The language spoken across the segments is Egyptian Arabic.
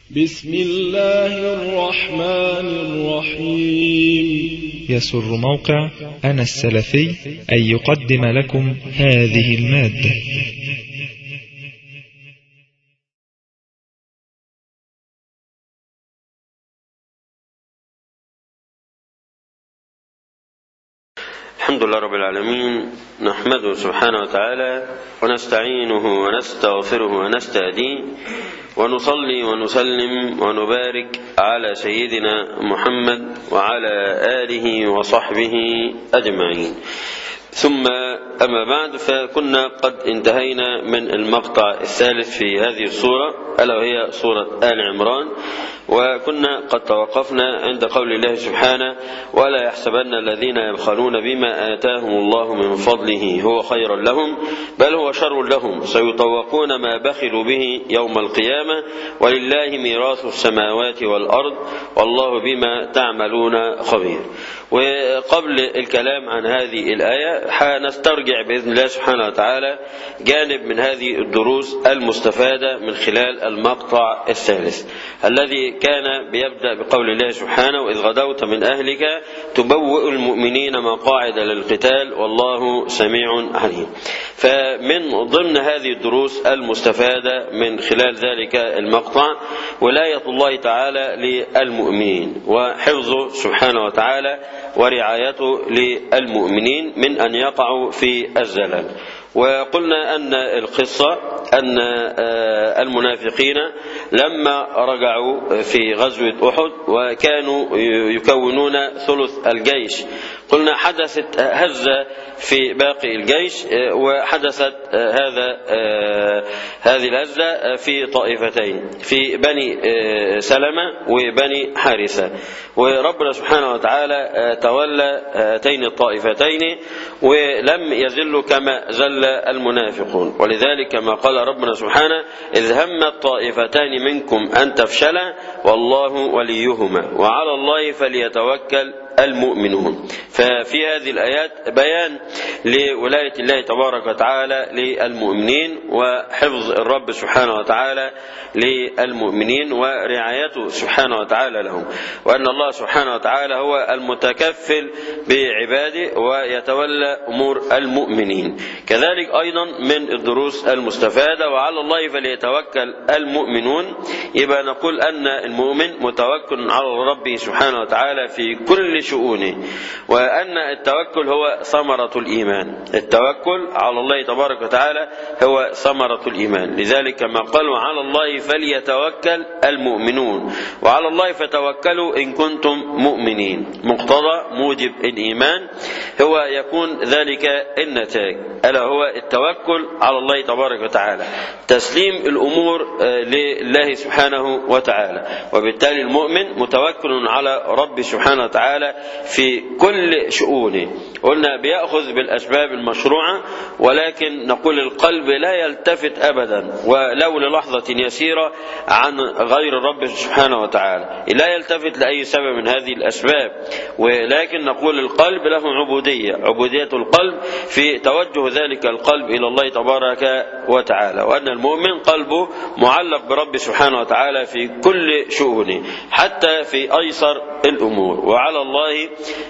بسم الله الرحمن الرحيم يسر موقع أنا السلفي أن يقدم لكم هذه المادة الحمد لله رب العالمين نحمده سبحانه وتعالى ونستعينه ونستغفره ونستهديه ونصلي ونسلم ونبارك على سيدنا محمد وعلى آله وصحبه أجمعين ثم أما بعد فكنا قد انتهينا من المقطع الثالث في هذه الصورة ألا وهي صورة آل عمران وكنا قد توقفنا عند قول الله سبحانه ولا يحسبن الذين يبخلون بما آتاهم الله من فضله هو خيرا لهم بل هو شر لهم سيطوقون ما بخلوا به يوم القيامة ولله ميراث السماوات والأرض والله بما تعملون خبير وقبل الكلام عن هذه الآية حنسترجع بإذن الله سبحانه وتعالى جانب من هذه الدروس المستفادة من خلال المقطع الثالث الذي كان بيبدأ بقول الله سبحانه وإذ غدوت من أهلك تبوئ المؤمنين مقاعد للقتال والله سميع عليم فمن ضمن هذه الدروس المستفادة من خلال ذلك المقطع ولاية الله تعالى للمؤمنين وحفظه سبحانه وتعالى ورعايته للمؤمنين من أن يقعوا في الزلل وقلنا أن القصة أن المنافقين لما رجعوا في غزوة أحد وكانوا يكونون ثلث الجيش قلنا حدثت هزة في باقي الجيش وحدثت هذا هذه الهزة في طائفتين في بني سلمة وبني حارثة وربنا سبحانه وتعالى تولى هاتين الطائفتين ولم يزلوا كما زل المنافقون ولذلك كما قال ربنا سبحانه إذ همت طائفتان منكم أن تفشلا والله وليهما وعلى الله فليتوكل المؤمنون ففي هذه الآيات بيان لولاية الله تبارك وتعالى للمؤمنين وحفظ الرب سبحانه وتعالى للمؤمنين ورعايته سبحانه وتعالى لهم وأن الله سبحانه وتعالى هو المتكفل بعباده ويتولى أمور المؤمنين كذلك أيضا من الدروس المستفادة وعلى الله فليتوكل المؤمنون يبقى نقول أن المؤمن متوكل على ربه سبحانه وتعالى في كل شؤونه وأن التوكل هو ثمرة الإيمان التوكل على الله تبارك وتعالى هو ثمرة الإيمان لذلك كما قالوا على الله فليتوكل المؤمنون وعلى الله فتوكلوا إن كنتم مؤمنين مقتضى موجب الإيمان هو يكون ذلك النتاج ألا هو التوكل على الله تبارك وتعالى تسليم الأمور لله سبحانه وتعالى وبالتالي المؤمن متوكل على رب سبحانه وتعالى في كل شؤونه قلنا بيأخذ بالأسباب المشروعة ولكن نقول القلب لا يلتفت أبدا ولو للحظة يسيرة عن غير الرب سبحانه وتعالى لا يلتفت لأي سبب من هذه الأسباب ولكن نقول القلب له عبودية عبودية القلب في توجه ذلك القلب إلى الله تبارك وتعالى وأن المؤمن قلبه معلق برب سبحانه وتعالى في كل شؤونه حتى في أيسر الأمور وعلى الله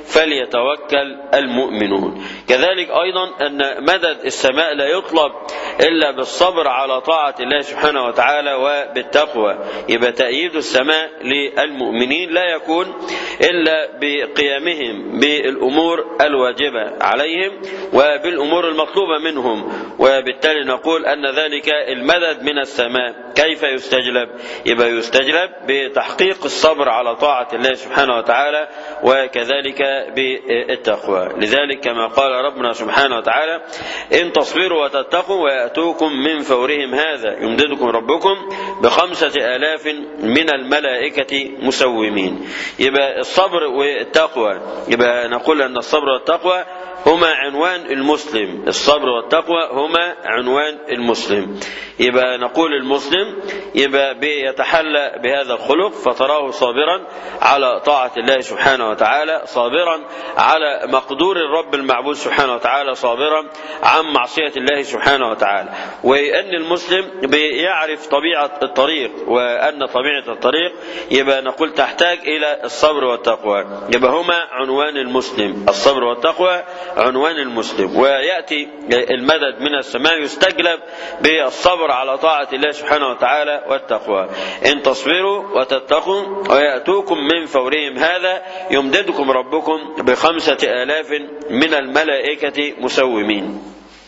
فليتوكل المؤمنون كذلك أيضا أن مدد السماء لا يطلب إلا بالصبر على طاعة الله سبحانه وتعالى وبالتقوى يبقى تأييد السماء للمؤمنين لا يكون إلا بقيامهم بالأمور الواجبة عليهم وبالأمور المطلوبة منهم وبالتالي نقول أن ذلك المدد من السماء كيف يستجلب يبقى يستجلب بتحقيق الصبر على طاعة الله سبحانه وتعالى وكذلك بالتقوى لذلك كما قال ربنا سبحانه وتعالى إن تصبروا وتتقوا ويأتوكم من فورهم هذا يمددكم ربكم بخمسة آلاف من الملائكة مسومين يبقى الصبر والتقوى يبقى نقول أن الصبر والتقوى هما عنوان المسلم الصبر والتقوى هما عنوان المسلم يبقى نقول المسلم يبقى بيتحلى بهذا الخلق فتراه صابرا على طاعة الله سبحانه وتعالى صابرا على مقدور الرب المعبود سبحانه وتعالى صابرا عن معصية الله سبحانه وتعالى وأن المسلم بيعرف طبيعة الطريق وأن طبيعة الطريق يبقى نقول تحتاج إلى الصبر والتقوى يبقى هما عنوان المسلم الصبر والتقوى عنوان المسلم ويأتي المدد من السماء يستجلب بالصبر على طاعة الله سبحانه وتعالى والتقوى إن تصبروا وتتقوا ويأتوكم من فورهم هذا يمددكم ربكم بخمسة آلاف من الملائكة مسومين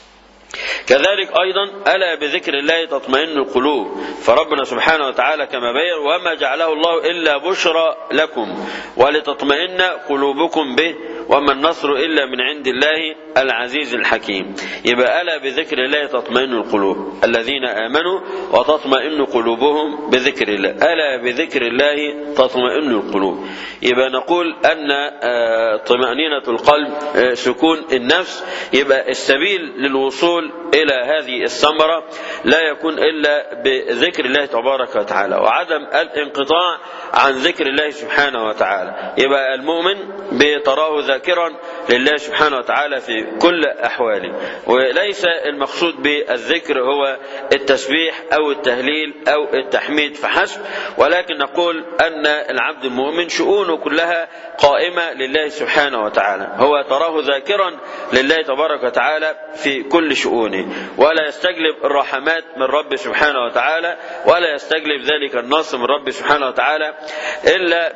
كذلك أيضا ألا بذكر الله تطمئن القلوب فربنا سبحانه وتعالى كما بين وما جعله الله إلا بشرى لكم ولتطمئن قلوبكم به وما النصر إلا من عند الله العزيز الحكيم يبقى ألا بذكر الله تطمئن القلوب الذين آمنوا وتطمئن قلوبهم بذكر الله ألا بذكر الله تطمئن القلوب يبقى نقول أن طمأنينة القلب سكون النفس يبقى السبيل للوصول إلى هذه الثمرة لا يكون إلا بذكر الله تبارك وتعالى وعدم الانقطاع عن ذكر الله سبحانه وتعالى يبقى المؤمن بتراه ذاكرا لله سبحانه وتعالى في كل أحواله وليس المقصود بالذكر هو التسبيح أو التهليل أو التحميد فحسب ولكن نقول أن العبد المؤمن شؤونه كلها قائمة لله سبحانه وتعالى هو تراه ذاكرا لله تبارك وتعالى في كل شؤونه ولا يستجلب الرحمات من رب سبحانه وتعالى ولا يستجلب ذلك النصر من رب سبحانه وتعالى إلا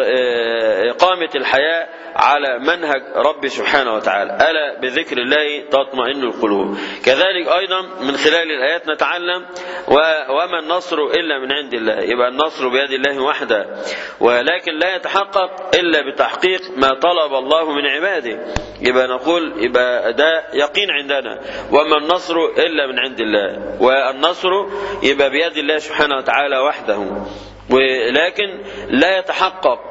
بإقامة الحياة على منهج رب سبحانه وتعالى ألا بذكر الله تطمئن القلوب كذلك أيضا من خلال الآيات نتعلم وما النصر إلا من عند الله يبقى النصر بيد الله وحده ولكن لا يتحقق إلا بتحقيق ما طلب الله من عباده يبقى نقول يبقى ده يقين عندنا وما النصر إلا من عند الله والنصر يبقى بيد الله سبحانه وتعالى وحده ولكن لا يتحقق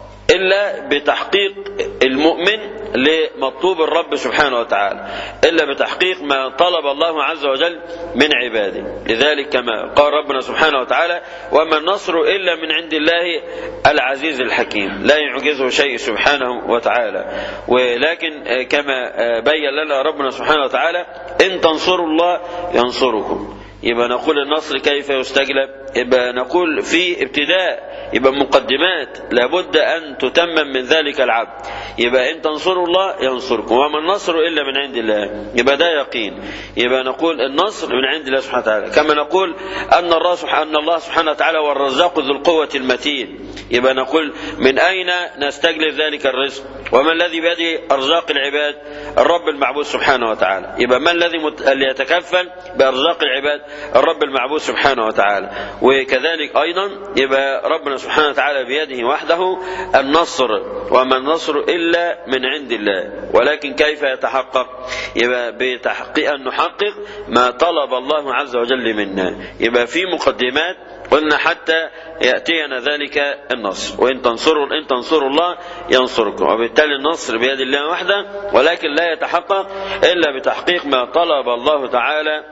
إلا بتحقيق المؤمن لمطلوب الرب سبحانه وتعالى إلا بتحقيق ما طلب الله عز وجل من عباده لذلك كما قال ربنا سبحانه وتعالى وما النصر إلا من عند الله العزيز الحكيم لا يعجزه شيء سبحانه وتعالى ولكن كما بين لنا ربنا سبحانه وتعالى إن تنصروا الله ينصركم يبقى نقول النصر كيف يستجلب يبقى نقول في ابتداء يبقى مقدمات لابد أن تتمم من ذلك العبد يبقى إن تنصروا الله ينصركم وما النصر إلا من عند الله يبقى ده يقين يبقى نقول النصر من عند الله سبحانه وتعالى كما نقول أن الله سبحانه, أن الله سبحانه وتعالى هو الرزاق ذو القوة المتين يبقى نقول من أين نستجلب ذلك الرزق وما الذي بيده أرزاق العباد الرب المعبود سبحانه وتعالى يبقى من الذي اللي يتكفل بأرزاق العباد الرب المعبود سبحانه وتعالى وكذلك أيضا يبقى ربنا سبحانه وتعالى بيده وحده النصر وما النصر إلا من عند الله ولكن كيف يتحقق يبقى بتحقيق أن نحقق ما طلب الله عز وجل منا يبقى في مقدمات قلنا حتى يأتينا ذلك النصر وإن تنصروا إن تنصروا الله ينصركم وبالتالي النصر بيد الله وحده ولكن لا يتحقق إلا بتحقيق ما طلب الله تعالى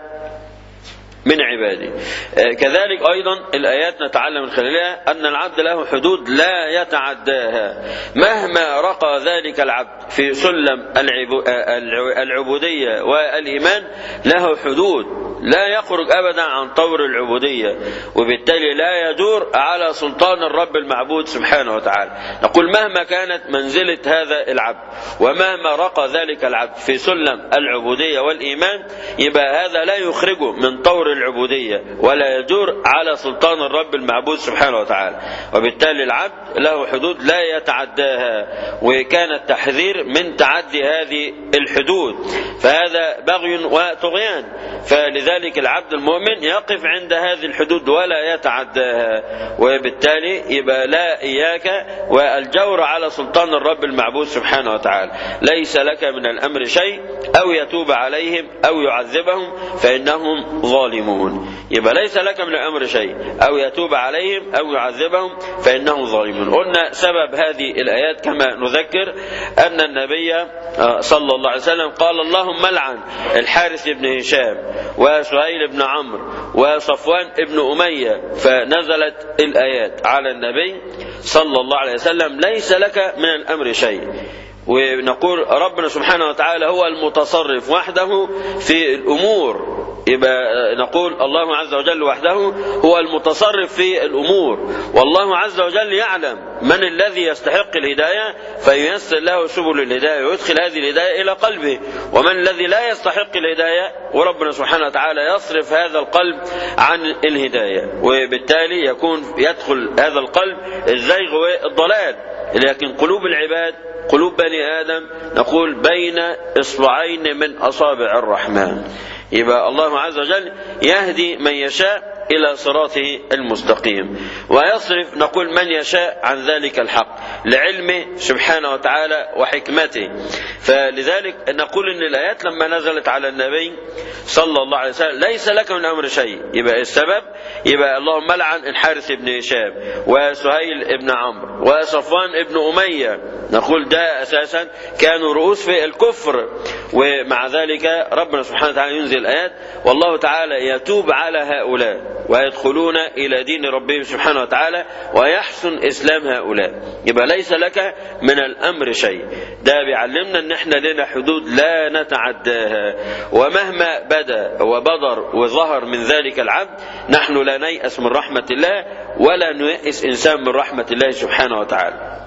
من عباده كذلك أيضا الآيات نتعلم من خلالها أن العبد له حدود لا يتعداها مهما رقى ذلك العبد في سلم العبودية والإيمان له حدود لا يخرج أبدا عن طور العبودية وبالتالي لا يدور على سلطان الرب المعبود سبحانه وتعالى نقول مهما كانت منزلة هذا العبد ومهما رقى ذلك العبد في سلم العبودية والإيمان يبقى هذا لا يخرجه من طور العبودية ولا يدور على سلطان الرب المعبود سبحانه وتعالى وبالتالي العبد له حدود لا يتعداها وكان التحذير من تعدي هذه الحدود فهذا بغي وطغيان فلذلك ولذلك العبد المؤمن يقف عند هذه الحدود ولا يتعداها وبالتالي يبقى لا إياك والجور على سلطان الرب المعبود سبحانه وتعالى ليس لك من الأمر شيء أو يتوب عليهم أو يعذبهم فإنهم ظالمون يبقى ليس لك من الأمر شيء أو يتوب عليهم أو يعذبهم فإنهم ظالمون قلنا سبب هذه الآيات كما نذكر أن النبي صلى الله عليه وسلم قال اللهم لعن الحارث بن هشام وسهيل بن عمرو وصفوان بن أمية فنزلت الآيات على النبي صلى الله عليه وسلم ليس لك من الأمر شيء ونقول ربنا سبحانه وتعالى هو المتصرف وحده في الأمور يبقى نقول الله عز وجل وحده هو المتصرف في الأمور والله عز وجل يعلم من الذي يستحق الهداية فييسر له سبل الهداية ويدخل هذه الهداية إلى قلبه ومن الذي لا يستحق الهداية وربنا سبحانه وتعالى يصرف هذا القلب عن الهداية وبالتالي يكون يدخل هذا القلب الزيغ والضلال لكن قلوب العباد قلوب بني آدم نقول بين إصبعين من أصابع الرحمن يبقى الله عز وجل يهدي من يشاء إلى صراطه المستقيم ويصرف نقول من يشاء عن ذلك الحق لعلمه سبحانه وتعالى وحكمته فلذلك نقول ان الآيات لما نزلت على النبي صلى الله عليه وسلم ليس لك من أمر شيء يبقى السبب يبقى اللهم لعن الحارث بن هشام وسهيل بن عمرو وصفوان بن أمية نقول ده أساسا كانوا رؤوس في الكفر ومع ذلك ربنا سبحانه وتعالى ينزل الآيات والله تعالى يتوب على هؤلاء ويدخلون إلى دين ربهم سبحانه وتعالى ويحسن إسلام هؤلاء يبقى ليس لك من الأمر شيء ده بيعلمنا أن احنا لنا حدود لا نتعداها ومهما بدا وبدر وظهر من ذلك العبد نحن لا نيأس من رحمة الله ولا نيأس إنسان من رحمة الله سبحانه وتعالى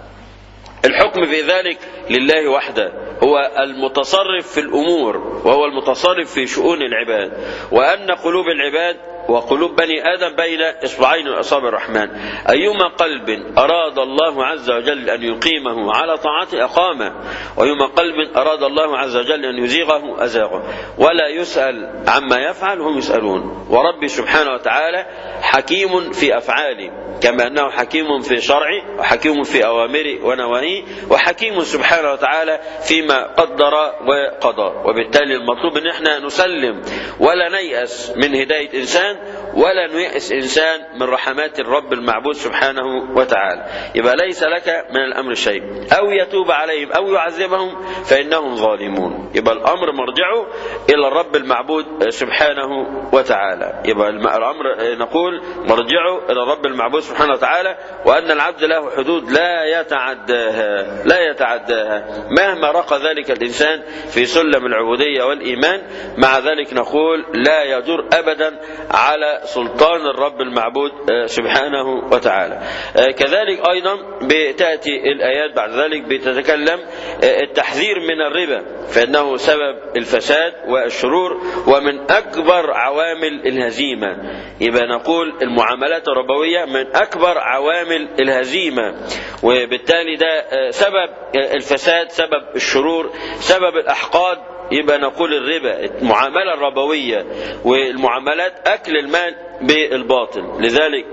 الحكم في ذلك لله وحده هو المتصرف في الأمور وهو المتصرف في شؤون العباد وأن قلوب العباد وقلوب بني آدم بين إصبعين من أصابع الرحمن أيما قلب أراد الله عز وجل أن يقيمه على طاعته أقامه وأيما قلب أراد الله عز وجل أن يزيغه أزاغه ولا يسأل عما يفعل هم يسألون وربي سبحانه وتعالى حكيم في أفعاله كما أنه حكيم في شرعه وحكيم في أوامره ونواهيه وحكيم سبحانه وتعالى فيما قدر وقضى وبالتالي المطلوب أن احنا نسلم ولا نيأس من هداية إنسان ولا نيأس إنسان من رحمات الرب المعبود سبحانه وتعالى يبقى ليس لك من الأمر شيء أو يتوب عليهم أو يعذبهم فإنهم ظالمون يبقى الأمر مرجعه إلى الرب المعبود سبحانه وتعالى يبقى الأمر نقول مرجعه إلى الرب المعبود سبحانه وتعالى وأن العبد له حدود لا يتعداها لا يتعداها مهما رقى ذلك الإنسان في سلم العبودية والإيمان مع ذلك نقول لا يجر أبدا على سلطان الرب المعبود سبحانه وتعالى كذلك أيضا بتأتي الآيات بعد ذلك بتتكلم التحذير من الربا فإنه سبب الفساد والشرور ومن أكبر عوامل الهزيمة يبقى نقول المعاملات الربوية من أكبر عوامل الهزيمة وبالتالي ده سبب الفساد سبب الشرور سبب الأحقاد يبقى نقول الربا المعاملة الربوية والمعاملات أكل المال بالباطل لذلك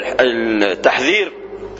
التحذير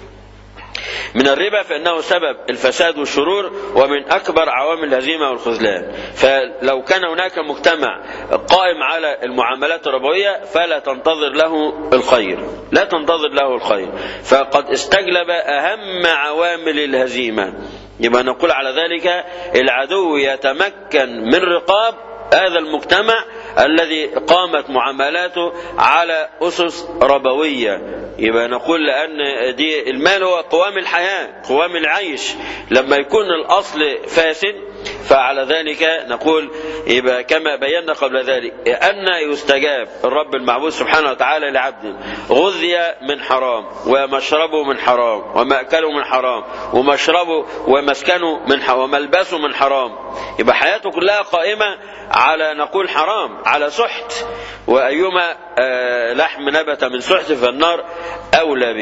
من الربا فإنه سبب الفساد والشرور ومن أكبر عوامل الهزيمة والخذلان فلو كان هناك مجتمع قائم على المعاملات الربوية فلا تنتظر له الخير لا تنتظر له الخير فقد استجلب أهم عوامل الهزيمة يبقى نقول على ذلك العدو يتمكن من رقاب هذا المجتمع الذي قامت معاملاته على أسس ربوية يبقى نقول لأن دي المال هو قوام الحياة قوام العيش لما يكون الأصل فاسد فعلى ذلك نقول يبقى كما بينا قبل ذلك أن يستجاب الرب المعبود سبحانه وتعالى لعبده غذي من حرام ومشربه من حرام ومأكله من حرام ومشربه ومسكنه من حرام وملبسه من حرام يبقى حياته كلها قائمة على نقول حرام على سحت وأيما لحم نبت من سحت فالنار أولى به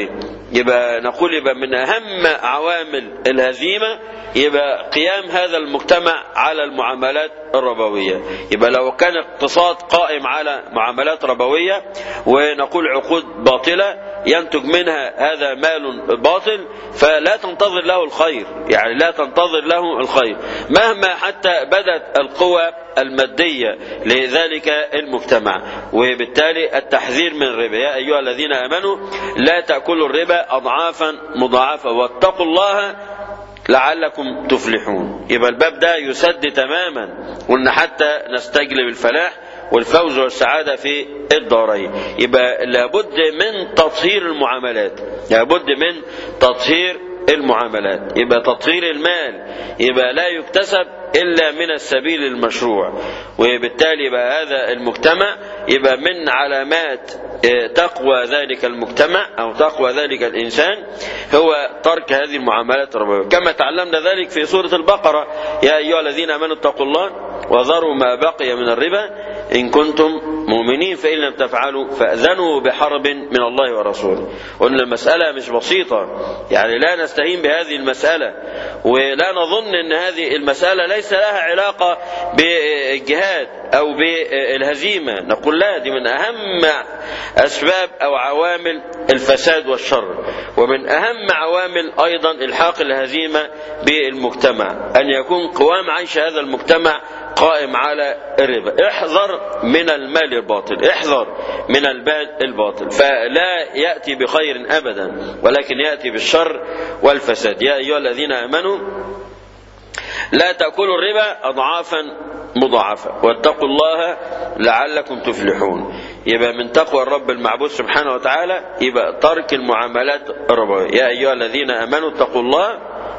يبقى نقول يبقى من أهم عوامل الهزيمة يبقى قيام هذا المجتمع على المعاملات الربوية يبقى لو كان اقتصاد قائم على معاملات ربوية ونقول عقود باطلة ينتج منها هذا مال باطل فلا تنتظر له الخير يعني لا تنتظر له الخير مهما حتى بدت القوى المادية لذلك المجتمع وبالتالي التحذير من الربا يا أيها الذين آمنوا لا تأكلوا الربا أضعافا مضاعفة واتقوا الله لعلكم تفلحون يبقى الباب ده يسد تماما وان حتى نستجلب الفلاح والفوز والسعادة في الدارين يبقى لابد من تطهير المعاملات لابد من تطهير المعاملات يبقى تطهير المال يبقى لا يكتسب إلا من السبيل المشروع وبالتالي يبقى هذا المجتمع يبقى من علامات تقوى ذلك المجتمع أو تقوى ذلك الإنسان هو ترك هذه المعاملات الربوية كما تعلمنا ذلك في سورة البقرة يا أيها الذين آمنوا اتقوا الله وذروا ما بقي من الربا إن كنتم مؤمنين فإن لم تفعلوا فأذنوا بحرب من الله ورسوله قلنا المسألة مش بسيطة يعني لا نستهين بهذه المسألة ولا نظن أن هذه المسألة ليس لها علاقة بالجهاد أو بالهزيمة نقول لا دي من أهم أسباب أو عوامل الفساد والشر ومن أهم عوامل أيضا الحاق الهزيمة بالمجتمع أن يكون قوام عيش هذا المجتمع قائم على الربا احذر من المال الباطل احذر من المال الباطل فلا يأتي بخير أبدا ولكن يأتي بالشر والفساد يا أيها الذين آمنوا لا تأكلوا الربا أضعافا مضاعفة واتقوا الله لعلكم تفلحون يبقى من تقوى الرب المعبود سبحانه وتعالى يبقى ترك المعاملات الربوية يا أيها الذين آمنوا اتقوا الله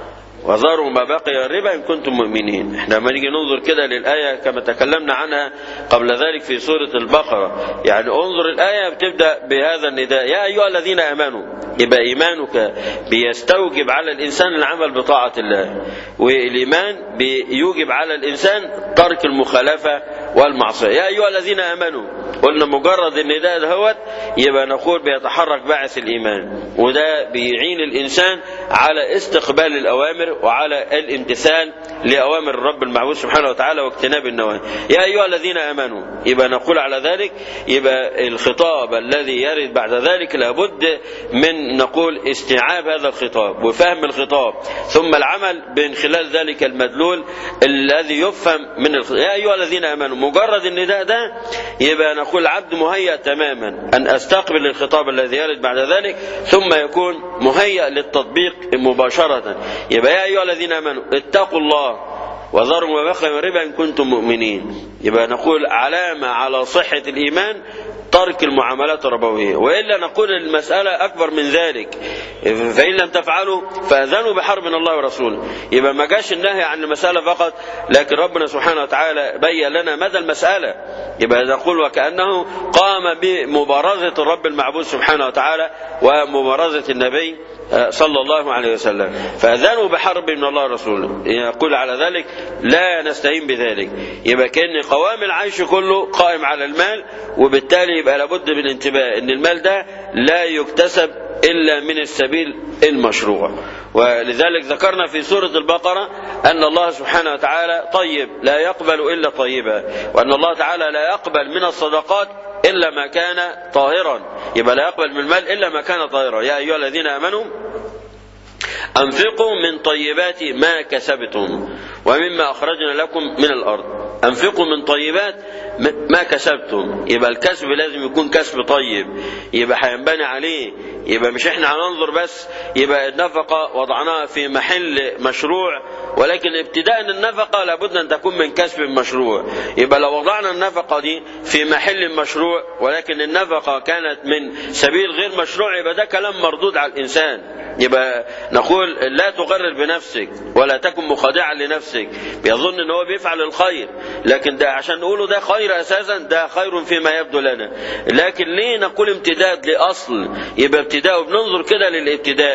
وذروا ما بقي الربا إن كنتم مؤمنين احنا لما نيجي ننظر كده للآية كما تكلمنا عنها قبل ذلك في سورة البقرة يعني انظر الآية بتبدأ بهذا النداء يا أيها الذين آمنوا يبقى إيمانك بيستوجب على الإنسان العمل بطاعة الله والإيمان بيوجب على الإنسان ترك المخالفة والمعصية يا أيها الذين آمنوا قلنا مجرد النداء دهوت يبقى نقول بيتحرك باعث الإيمان وده بيعين الإنسان على استقبال الأوامر وعلى الامتثال لأوامر الرب المعبود سبحانه وتعالى واجتناب النواهي يا أيها الذين آمنوا يبقى نقول على ذلك يبقى الخطاب الذي يرد بعد ذلك لابد من نقول استيعاب هذا الخطاب وفهم الخطاب ثم العمل من خلال ذلك المدلول الذي يفهم من الخطاب يا أيها الذين آمنوا مجرد النداء ده يبقى نقول العبد مهيأ تماما أن أستقبل الخطاب الذي يرد بعد ذلك ثم يكون مهيأ للتطبيق مباشرة يبقى يا أيها الذين آمنوا اتقوا الله وذروا ما بقي من الربا إن كنتم مؤمنين يبقى نقول علامة على صحة الإيمان ترك المعاملات الربوية وإلا نقول المسألة أكبر من ذلك فإن لم تفعلوا فأذنوا بحرب من الله ورسوله يبقى ما جاش النهي عن المسألة فقط لكن ربنا سبحانه وتعالى بين لنا مدى المسألة يبقى نقول وكأنه قام بمبارزة الرب المعبود سبحانه وتعالى ومبارزة النبي صلى الله عليه وسلم فأذنوا بحرب من الله ورسوله يقول على ذلك لا نستهين بذلك يبقى كأن قوام العيش كله قائم على المال وبالتالي يبقى لابد من الانتباه ان المال ده لا يكتسب إلا من السبيل المشروع ولذلك ذكرنا في سورة البقرة أن الله سبحانه وتعالى طيب لا يقبل إلا طيبا وأن الله تعالى لا يقبل من الصدقات إلا ما كان طاهرا يبقى لا يقبل من المال إلا ما كان طاهرا يا أيها الذين آمنوا أنفقوا من طيبات ما كسبتم ومما أخرجنا لكم من الأرض أنفقوا من طيبات ما كسبتم يبقى الكسب لازم يكون كسب طيب يبقى هينبني عليه يبقى مش احنا هننظر بس يبقى النفقة وضعناها في محل مشروع ولكن ابتداء النفقة لابد أن تكون من كسب مشروع يبقى لو وضعنا النفقة دي في محل مشروع ولكن النفقة كانت من سبيل غير مشروع يبقى ده كلام مردود على الإنسان يبقى نقول لا تغرر بنفسك ولا تكن مخادعا لنفسك بيظن ان هو بيفعل الخير لكن ده عشان نقوله ده خير اساسا ده خير فيما يبدو لنا لكن ليه نقول امتداد لاصل يبقى ابتداء وبننظر كده للابتداء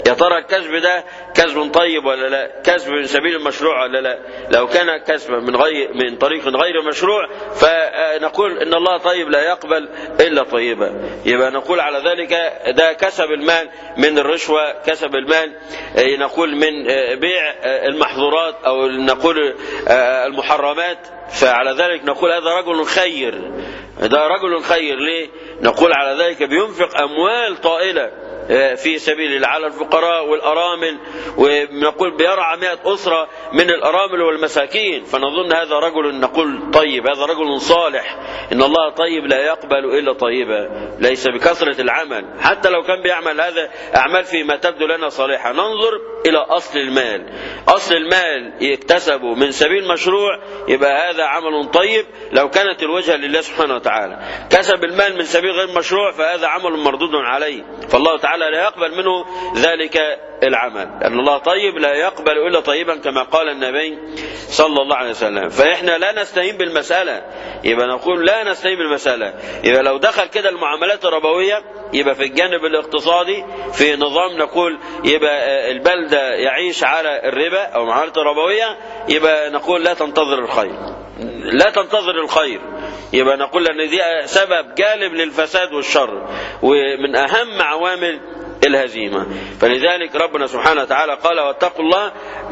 يا ترى الكسب ده كسب طيب ولا لا كسب من سبيل المشروع ولا لا لو كان كسبا من غير من طريق غير مشروع فنقول ان الله طيب لا يقبل الا طيبا يبقى نقول على ذلك ده كسب المال من الرشوه كسب المال نقول من بيع المحظورات او نقول المحرمات فعلى ذلك نقول هذا رجل خير ده رجل خير ليه نقول على ذلك بينفق اموال طائله في سبيل الله على الفقراء والأرامل ونقول بيرعى مئة أسرة من الأرامل والمساكين فنظن هذا رجل نقول طيب هذا رجل صالح إن الله طيب لا يقبل إلا طيبا ليس بكثرة العمل حتى لو كان بيعمل هذا أعمال فيما تبدو لنا صالحة ننظر إلى أصل المال أصل المال يكتسبه من سبيل مشروع يبقى هذا عمل طيب لو كانت الوجهة لله سبحانه وتعالى كسب المال من سبيل غير مشروع فهذا عمل مردود عليه فالله تعالى لا يقبل منه ذلك العمل لأن الله طيب لا يقبل إلا طيبا كما قال النبي صلى الله عليه وسلم فإحنا لا نستهين بالمسألة يبقى نقول لا نستهين بالمسألة يبقى لو دخل كده المعاملات الربوية يبقى في الجانب الاقتصادي في نظام نقول يبقى البلدة يعيش على الربا أو المعاملات الربوية يبقى نقول لا تنتظر الخير لا تنتظر الخير يبقى نقول ان دي سبب جالب للفساد والشر ومن اهم عوامل الهزيمة فلذلك ربنا سبحانه وتعالى قال واتقوا الله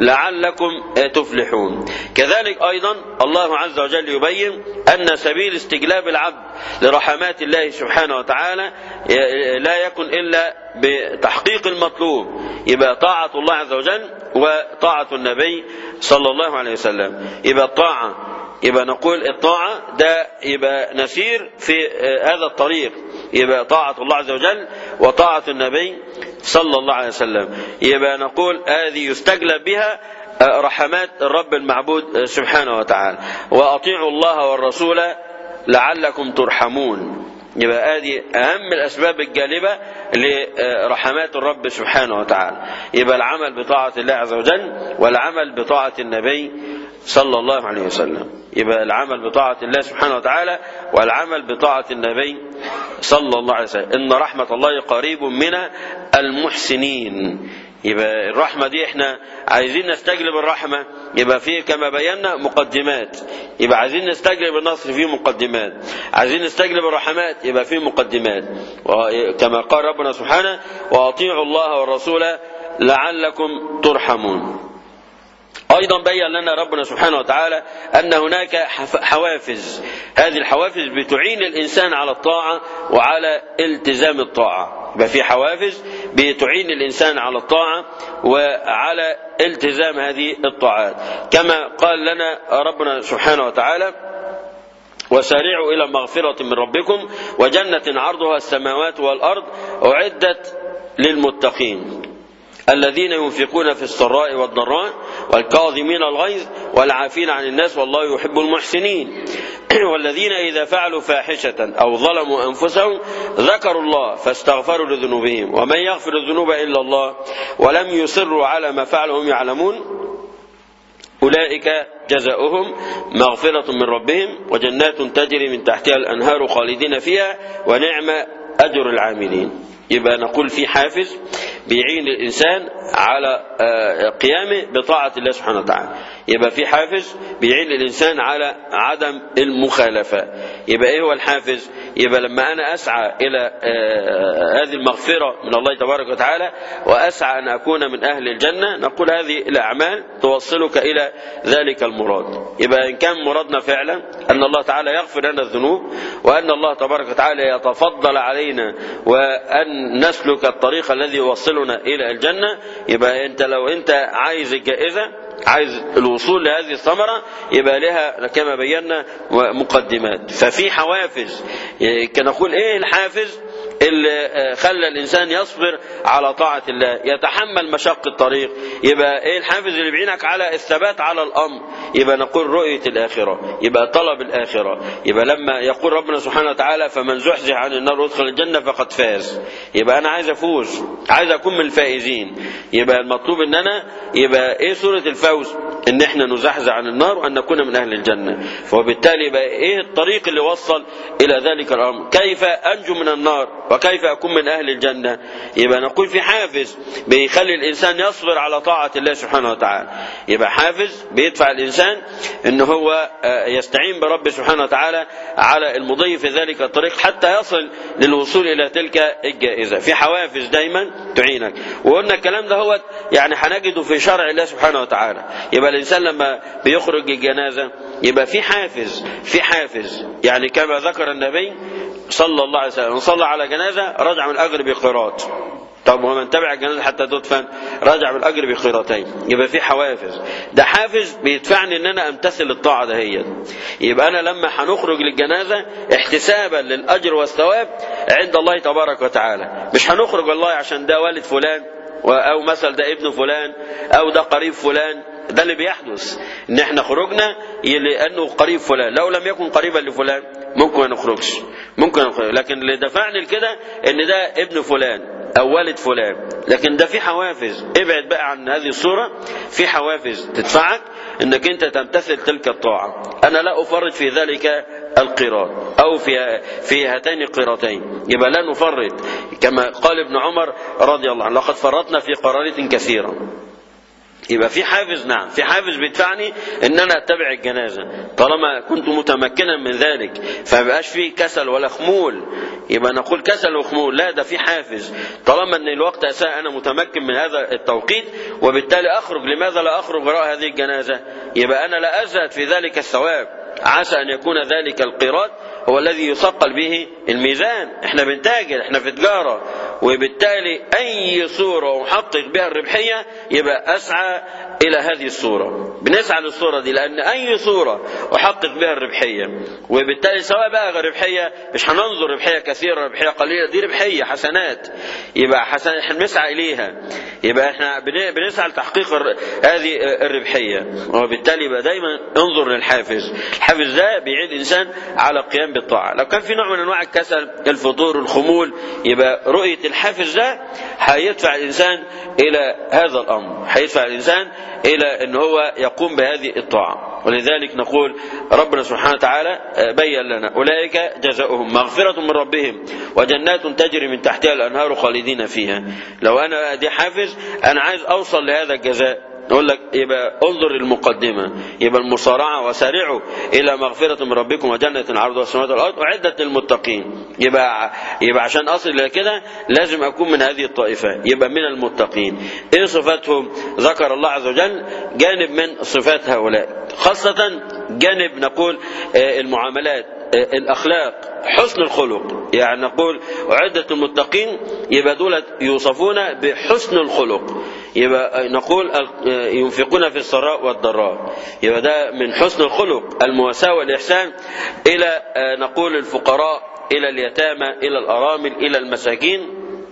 لعلكم تفلحون كذلك أيضا الله عز وجل يبين أن سبيل استجلاب العبد لرحمات الله سبحانه وتعالى لا يكن إلا بتحقيق المطلوب يبقى طاعة الله عز وجل وطاعة النبي صلى الله عليه وسلم يبقى الطاعة يبقى نقول الطاعة ده يبقى نسير في هذا الطريق يبقى طاعة الله عز وجل وطاعة النبي صلى الله عليه وسلم يبقى نقول هذه يستجلب بها رحمات الرب المعبود سبحانه وتعالى وأطيعوا الله والرسول لعلكم ترحمون يبقى هذه أهم الأسباب الجالبة لرحمات الرب سبحانه وتعالى يبقى العمل بطاعة الله عز وجل والعمل بطاعة النبي صلى الله عليه وسلم يبقى العمل بطاعة الله سبحانه وتعالى والعمل بطاعة النبي صلى الله عليه وسلم إن رحمة الله قريب من المحسنين يبقى الرحمة دي احنا عايزين نستجلب الرحمة يبقى فيه كما بينا مقدمات يبقى عايزين نستجلب النصر فيه مقدمات عايزين نستجلب الرحمات يبقى فيه مقدمات كما قال ربنا سبحانه وأطيعوا الله والرسول لعلكم ترحمون أيضا بين لنا ربنا سبحانه وتعالى أن هناك حوافز هذه الحوافز بتعين الإنسان على الطاعة وعلى التزام الطاعة يبقى في حوافز بتعين الإنسان على الطاعة وعلى التزام هذه الطاعات كما قال لنا ربنا سبحانه وتعالى وسارعوا إلى مغفرة من ربكم وجنة عرضها السماوات والأرض أعدت للمتقين الذين ينفقون في السراء والضراء والكاظمين الغيظ والعافين عن الناس والله يحب المحسنين والذين إذا فعلوا فاحشة أو ظلموا أنفسهم ذكروا الله فاستغفروا لذنوبهم ومن يغفر الذنوب إلا الله ولم يصروا على ما فعلوا هم يعلمون أولئك جزاؤهم مغفرة من ربهم وجنات تجري من تحتها الأنهار خالدين فيها ونعم أجر العاملين يبقى نقول في حافز بيعين الإنسان على قيامه بطاعة الله سبحانه وتعالى يبقى في حافز بيعين الإنسان على عدم المخالفة يبقى إيه هو الحافز يبقى لما أنا أسعى إلى هذه المغفرة من الله تبارك وتعالى وأسعى أن أكون من أهل الجنة نقول هذه الأعمال توصلك إلى ذلك المراد يبقى إن كان مرادنا فعلا أن الله تعالى يغفر لنا الذنوب وأن الله تبارك وتعالى يتفضل علينا وأن نسلك الطريق الذي يوصلنا إلى الجنة يبقى أنت لو أنت عايز الجائزة عايز الوصول لهذه الثمرة يبقى لها كما بينا مقدمات ففي حوافز كان نقول ايه الحافز اللي خلى الانسان يصبر على طاعه الله يتحمل مشق الطريق يبقى ايه الحافز اللي بيعينك على الثبات على الامر يبقى نقول رؤيه الاخره يبقى طلب الاخره يبقى لما يقول ربنا سبحانه وتعالى فمن زحزح عن النار وادخل الجنه فقد فاز يبقى انا عايز افوز عايز اكون من الفائزين يبقى المطلوب ان انا يبقى ايه صوره الفوز ان احنا نزحزح عن النار وان نكون من اهل الجنه فوبالتالي يبقى ايه الطريق اللي وصل الى ذلك الامر كيف انجو من النار وكيف أكون من أهل الجنة يبقى نقول في حافز بيخلي الإنسان يصبر على طاعة الله سبحانه وتعالى يبقى حافز بيدفع الإنسان أن هو يستعين برب سبحانه وتعالى على المضي في ذلك الطريق حتى يصل للوصول إلى تلك الجائزة في حوافز دايما تعينك وقلنا الكلام ده هو يعني هنجده في شرع الله سبحانه وتعالى يبقى الإنسان لما بيخرج الجنازة يبقى في حافز في حافز يعني كما ذكر النبي صلى الله عليه وسلم صلى على جنازة رجع من الأجر بقيراط طب ومن تبع الجنازة حتى تدفن رجع بالأجر بقيرتين يبقى في حوافز ده حافز بيدفعني ان انا امتثل الطاعة دهيت يبقى انا لما هنخرج للجنازة احتسابا للأجر والثواب عند الله تبارك وتعالى مش هنخرج والله عشان ده والد فلان او مثل ده ابن فلان او ده قريب فلان ده اللي بيحدث ان احنا خرجنا لانه قريب فلان لو لم يكن قريبا لفلان ممكن ما نخرجش ممكن نخرج. لكن اللي دفعني لكده ان ده ابن فلان او والد فلان لكن ده في حوافز ابعد بقى عن هذه الصورة في حوافز تدفعك انك انت تمتثل تلك الطاعة انا لا افرط في ذلك القراط او في في هاتين القراطين يبقى لا نفرط كما قال ابن عمر رضي الله عنه لقد فرطنا في قرارات كثيرة يبقى في حافز نعم في حافز بيدفعني ان انا اتبع الجنازه طالما كنت متمكنا من ذلك فما بقاش فيه كسل ولا خمول يبقى نقول كسل وخمول لا ده في حافز طالما ان الوقت اساء انا متمكن من هذا التوقيت وبالتالي اخرج لماذا لا اخرج وراء هذه الجنازه يبقى انا لا ازهد في ذلك الثواب عسى ان يكون ذلك القيراط هو الذي يثقل به الميزان احنا بنتاجر احنا في تجارة وبالتالي اي صورة احقق بها الربحية يبقى اسعى الى هذه الصورة بنسعى للصورة دي لان اي صورة احقق بها الربحية وبالتالي سواء بقى ربحية مش هننظر ربحية كثيرة ربحية قليلة دي ربحية حسنات يبقى حسنات احنا بنسعى اليها يبقى احنا بنسعى لتحقيق هذه الربحية وبالتالي يبقى دايما انظر للحافز الحافز ده بيعيد الانسان على القيام بالطاعة لو كان في نوع من انواع الكسل الفطور الخمول يبقى رؤية الحافز ده هيدفع الانسان الى هذا الامر هيدفع الانسان الى ان هو يقوم بهذه الطاعة ولذلك نقول ربنا سبحانه وتعالى بين لنا أولئك جزاؤهم مغفرة من ربهم وجنات تجري من تحتها الأنهار خالدين فيها لو أنا دي حافز أنا عايز أوصل لهذا الجزاء نقول لك يبقى انظر المقدمة يبقى المصارعة وسارعوا إلى مغفرة من ربكم وجنة عرضها السماوات والأرض أعدت للمتقين يبقى يبقى عشان أصل إلى كده لازم أكون من هذه الطائفة يبقى من المتقين إيه صفاتهم ذكر الله عز وجل جانب من صفات هؤلاء خاصة جانب نقول المعاملات الأخلاق حسن الخلق يعني نقول أعدة المتقين يبقى دولة يوصفون بحسن الخلق يبقى نقول ينفقون في السراء والضراء يبقى ده من حسن الخلق المواساة والإحسان إلى نقول الفقراء إلى اليتامى إلى الأرامل إلى المساكين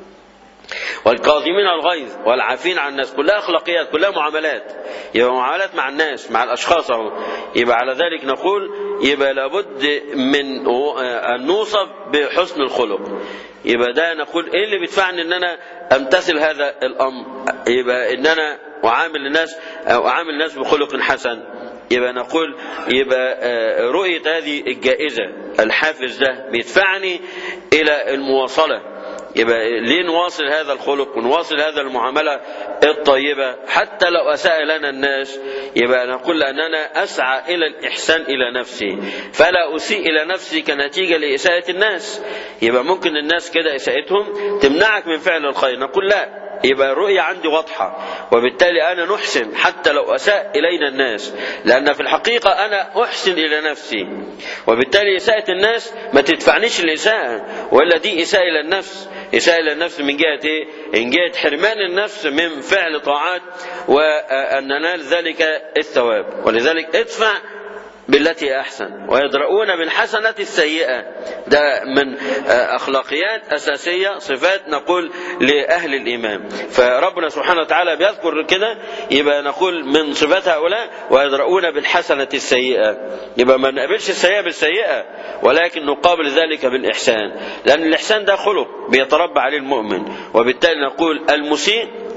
والكاظمين الغيظ والعافين عن الناس كلها اخلاقيات كلها معاملات يبقى معاملات مع الناس مع الاشخاص اهو يبقى على ذلك نقول يبقى لابد من ان نوصف بحسن الخلق يبقى ده نقول ايه اللي بيدفعني ان انا امتثل هذا الامر يبقى ان انا اعامل الناس او اعامل الناس بخلق حسن يبقى نقول يبقى رؤية هذه الجائزة الحافز ده بيدفعني إلى المواصلة يبقى ليه نواصل هذا الخلق ونواصل هذا المعاملة الطيبة حتى لو أساء لنا الناس يبقى نقول أننا أسعى إلى الإحسان إلى نفسي فلا أسيء إلى نفسي كنتيجة لإساءة الناس يبقى ممكن الناس كده إساءتهم تمنعك من فعل الخير نقول لا يبقى الرؤية عندي واضحة وبالتالي أنا نحسن حتى لو أساء إلينا الناس لأن في الحقيقة أنا أحسن إلى نفسي وبالتالي إساءة الناس ما تدفعنيش الإساءة وإلا دي إساءة إلى النفس إساءة إلى النفس من جهة إيه؟ من جهة حرمان النفس من فعل طاعات وأن ننال ذلك الثواب ولذلك ادفع بالتي أحسن ويدرؤون بالحسنة السيئة ده من أخلاقيات أساسية صفات نقول لأهل الإيمان فربنا سبحانه وتعالى بيذكر كده يبقى نقول من صفات هؤلاء ويدرؤون بالحسنة السيئة يبقى ما نقابلش السيئة بالسيئة ولكن نقابل ذلك بالإحسان لأن الإحسان ده خلق بيتربى عليه المؤمن وبالتالي نقول المسيء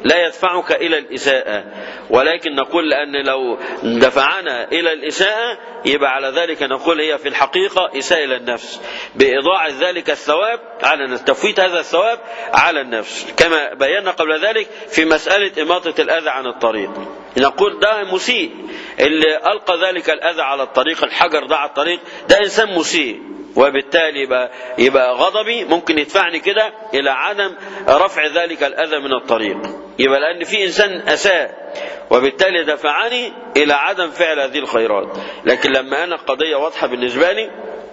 لا يدفعك إلى الإساءة ولكن نقول لأن لو دفعنا إلى الإساءة يبقى على ذلك نقول هي في الحقيقة إساءة إلى النفس بإضاعة ذلك الثواب على النفس تفويت هذا الثواب على النفس كما بينا قبل ذلك في مسألة إماطة الأذى عن الطريق نقول ده مسيء اللي ألقى ذلك الأذى على الطريق الحجر ده على الطريق ده إنسان مسيء وبالتالي يبقى, يبقى غضبي ممكن يدفعني كده إلى عدم رفع ذلك الأذى من الطريق يبقى لأن في إنسان أساء وبالتالي دفعني إلى عدم فعل هذه الخيرات لكن لما أنا القضية واضحة بالنسبة لي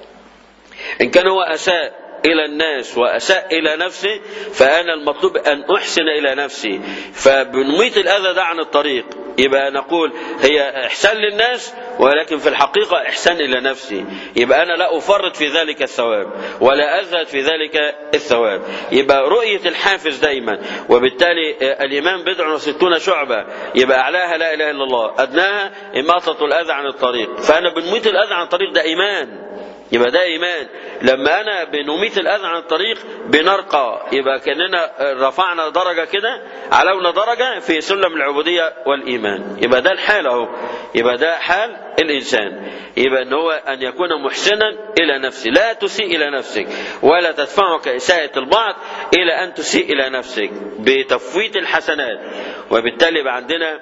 إن كان هو أساء إلى الناس وأساء إلى نفسه فأنا المطلوب أن أحسن إلى نفسي فبنميت الأذى ده عن الطريق يبقى نقول هي إحسان للناس ولكن في الحقيقة إحسان إلى نفسي يبقى أنا لا أفرط في ذلك الثواب ولا أزهد في ذلك الثواب يبقى رؤية الحافز دايما وبالتالي الإيمان بضع وستون شعبة يبقى أعلاها لا إله إلا الله أدناها إماطة الأذى عن الطريق فأنا بنميت الأذى عن الطريق ده إيمان يبقى ده ايمان لما انا بنميت الاذى عن الطريق بنرقى يبقى كاننا رفعنا درجه كده علونا درجه في سلم العبوديه والايمان يبقى ده الحال اهو يبقى ده حال الانسان يبقى ان هو ان يكون محسنا الى نفسه لا تسيء الى نفسك ولا تدفعك اساءه البعض الى ان تسيء الى نفسك بتفويت الحسنات وبالتالي يبقى عندنا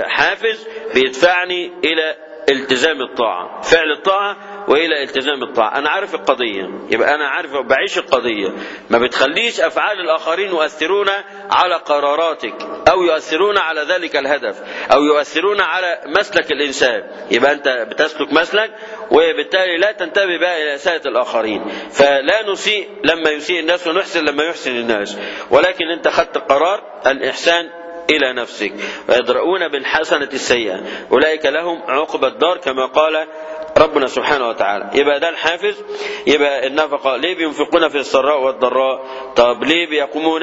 حافز بيدفعني الى التزام الطاعة فعل الطاعة وإلى التزام الطاعة أنا عارف القضية يبقى أنا عارف بعيش القضية ما بتخليش أفعال الآخرين يؤثرون على قراراتك أو يؤثرون على ذلك الهدف أو يؤثرون على مسلك الإنسان يبقى أنت بتسلك مسلك وبالتالي لا تنتبه بقى إلى إساءة الآخرين فلا نسيء لما يسيء الناس ونحسن لما يحسن الناس ولكن أنت خدت قرار الإحسان إلى نفسك ويدرؤون بالحسنة السيئة أولئك لهم عقبى الدار كما قال ربنا سبحانه وتعالى يبقى ده الحافز يبقى النفقة ليه بينفقون في السراء والضراء طب ليه بيقومون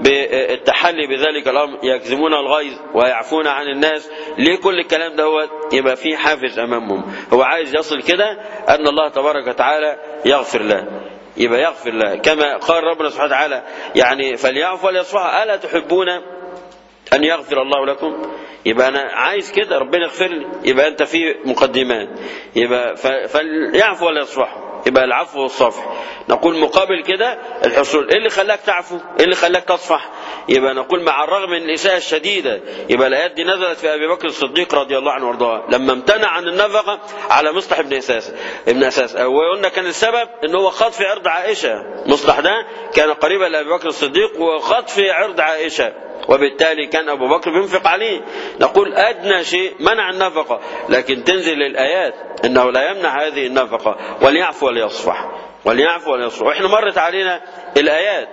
بالتحلي بذلك الأمر يكذبون الغيظ ويعفون عن الناس ليه كل الكلام ده يبقى فيه حافز أمامهم هو عايز يصل كده أن الله تبارك وتعالى يغفر له يبقى يغفر له كما قال ربنا سبحانه وتعالى يعني فليعفوا وليصفحوا ألا تحبون أن يغفر الله لكم يبقى أنا عايز كده ربنا يغفر لي يبقى أنت في مقدمات يبقى فليعفو ولا يصفحوا يبقى العفو والصفح نقول مقابل كده الحصول ايه اللي خلاك تعفو ايه اللي خلاك تصفح يبقى نقول مع الرغم من الإساءة الشديدة يبقى الآيات دي نزلت في أبي بكر الصديق رضي الله عنه وارضاه لما امتنع عن النفقة على مصلح ابن أساس ابن أساس وقلنا كان السبب ان هو خاض في عرض عائشة مصلح ده كان قريبا لأبي بكر الصديق وخاض في عرض عائشة وبالتالي كان أبو بكر بينفق عليه نقول أدنى شيء منع النفقة لكن تنزل الآيات أنه لا يمنع هذه النفقة وليعفو وليصفح وليعفو وليصفح واحنا مرت علينا الآيات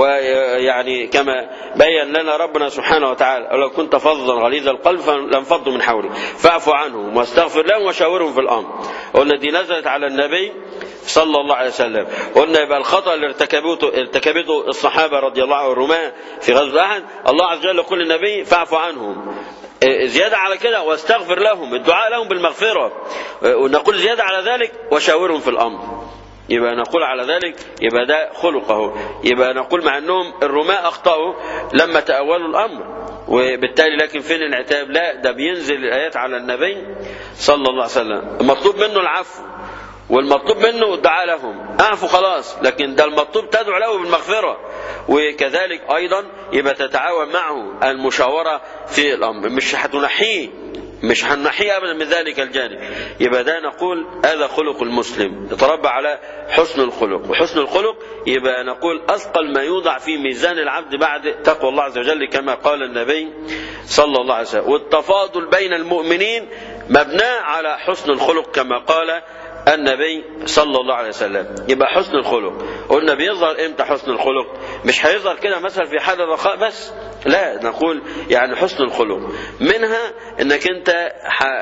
ويعني كما بين لنا ربنا سبحانه وتعالى لو كنت فظا غليظ القلب لانفضوا من حولك فاعف عنهم واستغفر لهم وشاورهم في الأمر قلنا دي نزلت على النبي صلى الله عليه وسلم قلنا يبقى الخطأ اللي ارتكبته ارتكبته الصحابة رضي الله عنهم الرماة في غزوة أحد الله عز وجل يقول للنبي فاعف عنهم زيادة على كده واستغفر لهم الدعاء لهم بالمغفرة ونقول زيادة على ذلك وشاورهم في الأمر يبقى نقول على ذلك يبقى ده خلقه يبقى نقول مع انهم الرماة اخطأوا لما تأولوا الامر وبالتالي لكن فين العتاب لا ده بينزل الايات على النبي صلى الله عليه وسلم المطلوب منه العفو والمطلوب منه الدعاء لهم اعفوا خلاص لكن ده المطلوب تدعو له بالمغفرة وكذلك ايضا يبقى تتعاون معه المشاورة في الامر مش هتنحيه مش هنحيه ابدا من ذلك الجانب يبقى ده نقول هذا خلق المسلم يتربى على حسن الخلق وحسن الخلق يبقى نقول اثقل ما يوضع في ميزان العبد بعد تقوى الله عز وجل كما قال النبي صلى الله عليه وسلم والتفاضل بين المؤمنين مبنى على حسن الخلق كما قال النبي صلى الله عليه وسلم يبقى حسن الخلق قلنا بيظهر امتى حسن الخلق مش هيظهر كده مثلا في حال الرخاء بس لا نقول يعني حسن الخلق منها انك انت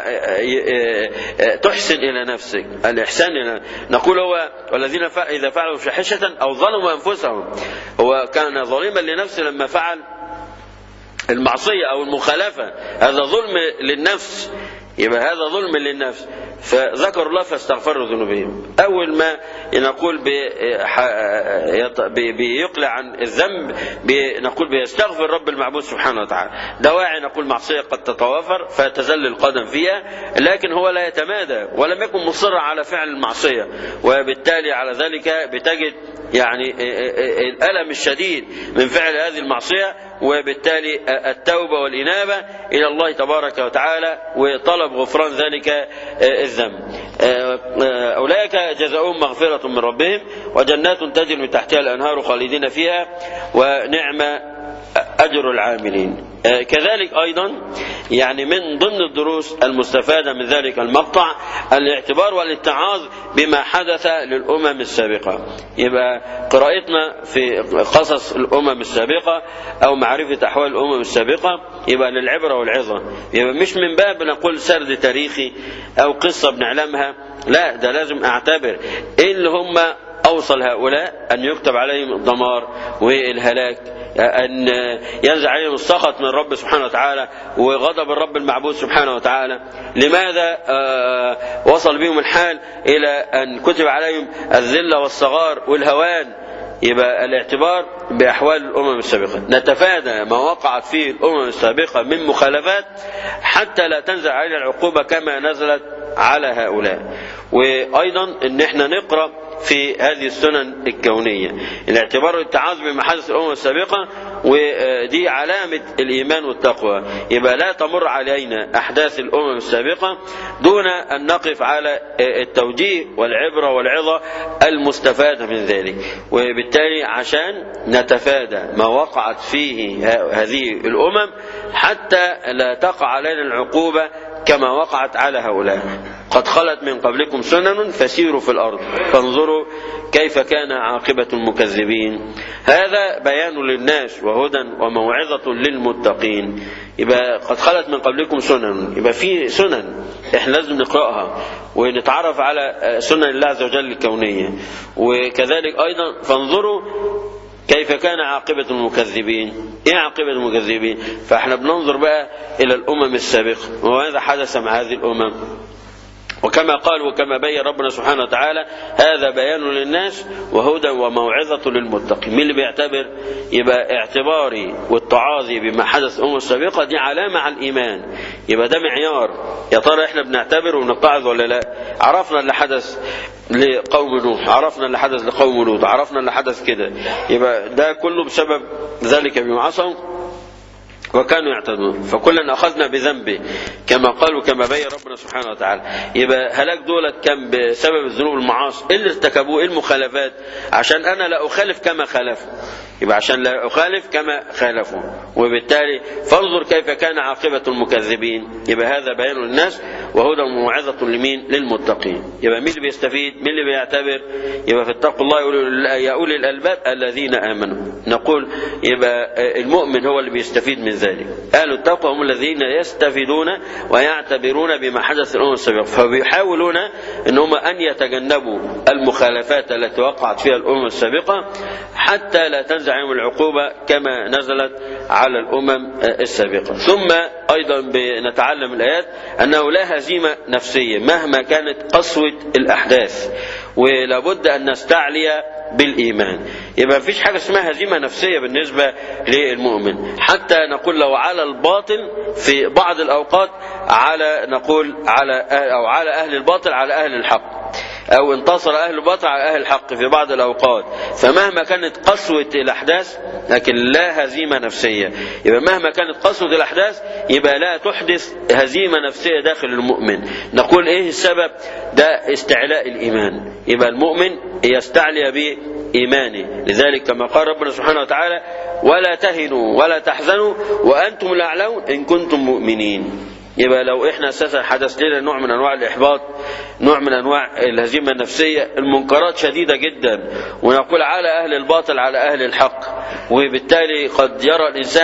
تحسن الى نفسك الاحسان الى نقول هو والذين اذا فعلوا فاحشه او ظلموا انفسهم هو كان ظالما لنفسه لما فعل المعصيه او المخالفه هذا ظلم للنفس يبقى هذا ظلم للنفس فذكروا الله فاستغفروا ذنوبهم أول ما نقول بيقلع عن الذنب نقول بيستغفر رب المعبود سبحانه وتعالى دواعي نقول معصية قد تتوافر فتزل القدم فيها لكن هو لا يتمادى ولم يكن مصرا على فعل المعصية وبالتالي على ذلك بتجد يعني الألم الشديد من فعل هذه المعصية وبالتالي التوبة والإنابة إلى الله تبارك وتعالى وطلب غفران ذلك الذنب أولئك جزاؤهم مغفرة من ربهم وجنات تجري من تحتها الأنهار خالدين فيها ونعم أجر العاملين كذلك أيضا يعني من ضمن الدروس المستفادة من ذلك المقطع الاعتبار والاتعاظ بما حدث للأمم السابقة يبقى قراءتنا في قصص الأمم السابقة أو معرفة أحوال الأمم السابقة يبقى للعبرة والعظة يبقى مش من باب نقول سرد تاريخي أو قصة بنعلمها لا ده لازم أعتبر إيه اللي هم أوصل هؤلاء أن يكتب عليهم الدمار والهلاك أن ينزل عليهم السخط من رب سبحانه وتعالى وغضب الرب المعبود سبحانه وتعالى لماذا وصل بهم الحال إلى أن كتب عليهم الذلة والصغار والهوان يبقى الاعتبار بأحوال الأمم السابقة نتفادى ما وقعت فيه الأمم السابقة من مخالفات حتى لا تنزل علينا العقوبة كما نزلت على هؤلاء وأيضا أن احنا نقرأ في هذه السنن الكونية الاعتبار والتعاظ بمحادث الأمم السابقة ودي علامة الإيمان والتقوى يبقى لا تمر علينا أحداث الأمم السابقة دون أن نقف على التوجيه والعبرة والعظة المستفادة من ذلك وبالتالي عشان نتفادى ما وقعت فيه هذه الأمم حتى لا تقع علينا العقوبة كما وقعت على هؤلاء قد خلت من قبلكم سنن فسيروا في الأرض فانظروا كيف كان عاقبة المكذبين هذا بيان للناس وهدى وموعظة للمتقين يبقى قد خلت من قبلكم سنن يبقى في سنن احنا لازم نقرأها ونتعرف على سنن الله عز وجل الكونية وكذلك أيضا فانظروا كيف كان عاقبة المكذبين ايه عاقبة المكذبين فاحنا بننظر بقى الى الامم السابقة وماذا حدث مع هذه الامم وكما قال وكما بين ربنا سبحانه وتعالى هذا بيان للناس وهدى وموعظة للمتقين مين اللي بيعتبر يبقى اعتباري والتعاظي بما حدث الأمم السابقة دي علامة على الإيمان يبقى ده معيار يا ترى احنا بنعتبر ونتعظ ولا لا عرفنا اللي حدث لقوم نوح عرفنا اللي حدث لقوم لوط عرفنا اللي حدث كده يبقى ده كله بسبب ذلك بما عصوا وكانوا يعتدون فكلا اخذنا بذنبه كما قال وكما بين ربنا سبحانه وتعالى يبقى هلاك دولت كان بسبب الذنوب المعاصي إيه اللي ارتكبوه ايه المخالفات عشان انا لا اخالف كما خالفوا يبقى عشان لا اخالف كما خالفوا وبالتالي فانظر كيف كان عاقبه المكذبين يبقى هذا بيان للناس وهدى وموعظه لمين للمتقين يبقى مين اللي بيستفيد مين اللي بيعتبر يبقى في اتقوا الله يا اولي الالباب الذين امنوا نقول يبقى المؤمن هو اللي بيستفيد من ذلك أهل التقوى هم الذين يستفيدون ويعتبرون بما حدث الأمم السابقة فبيحاولون أن هم أن يتجنبوا المخالفات التي وقعت فيها الأمم السابقة حتى لا تنزع عليهم العقوبة كما نزلت على الأمم السابقة ثم أيضا بنتعلم الآيات أنه لا هزيمة نفسية مهما كانت قسوة الأحداث ولابد أن نستعلي بالإيمان يبقى مفيش حاجة اسمها هزيمة نفسية بالنسبة للمؤمن حتى نقول لو على الباطل في بعض الأوقات على نقول على أو على أهل الباطل على أهل الحق أو انتصر أهل الباطل على أهل الحق في بعض الأوقات فمهما كانت قسوة الأحداث لكن لا هزيمة نفسية يبقى مهما كانت قسوة الأحداث يبقى لا تحدث هزيمة نفسية داخل المؤمن نقول إيه السبب ده استعلاء الإيمان يبقى المؤمن يستعلي بإيمانه لذلك كما قال ربنا سبحانه وتعالى ولا تهنوا ولا تحزنوا وأنتم الأعلون إن كنتم مؤمنين يبقى لو احنا اساسا حدث لنا نوع من انواع الاحباط نوع من انواع الهزيمه النفسيه المنكرات شديده جدا ونقول على اهل الباطل على اهل الحق وبالتالي قد يرى الانسان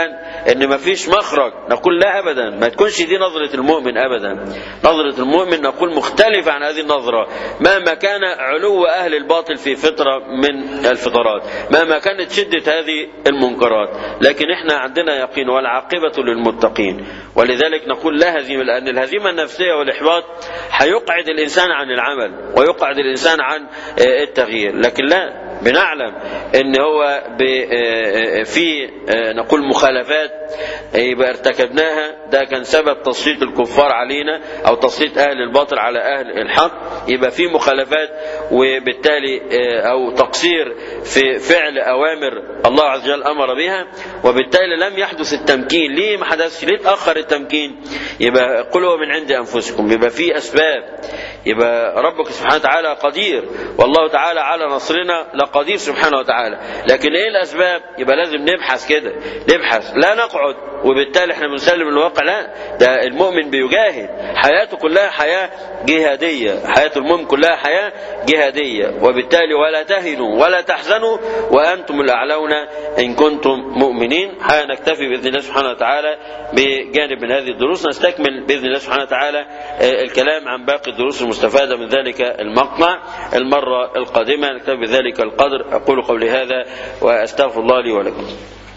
ان ما فيش مخرج نقول لا ابدا ما تكونش دي نظرة المؤمن ابدا نظرة المؤمن نقول مختلفة عن هذه النظرة مهما كان علو اهل الباطل في فطرة من الفطرات مهما كانت شدة هذه المنكرات لكن احنا عندنا يقين والعاقبة للمتقين ولذلك نقول لا هزيمة لأن الهزيمة النفسية والإحباط هيقعد الإنسان عن العمل ويقعد الإنسان عن التغيير لكن لا بنعلم ان هو في نقول مخالفات يبقى ارتكبناها ده كان سبب تسليط الكفار علينا او تسليط اهل الباطل على اهل الحق يبقى في مخالفات وبالتالي او تقصير في فعل اوامر الله عز وجل امر بها وبالتالي لم يحدث التمكين ليه ما حدثش ليه اتاخر التمكين يبقى قلوا من عند انفسكم يبقى في اسباب يبقى ربك سبحانه وتعالى قدير والله تعالى على نصرنا لقدير سبحانه وتعالى لكن ايه الاسباب يبقى لازم نبحث كده نبحث لا نقعد وبالتالي احنا بنسلم الواقع لا ده المؤمن بيجاهد حياته كلها حياة جهادية حياة المؤمن كلها حياة جهادية وبالتالي ولا تهنوا ولا تحزنوا وأنتم الأعلون إن كنتم مؤمنين نكتفي بإذن الله سبحانه وتعالى بجانب من هذه الدروس نستكمل بإذن الله سبحانه وتعالى الكلام عن باقي الدروس المستفادة من ذلك المقطع المرة القادمة نكتفي بذلك القدر أقول قولي هذا وأستغفر الله لي ولكم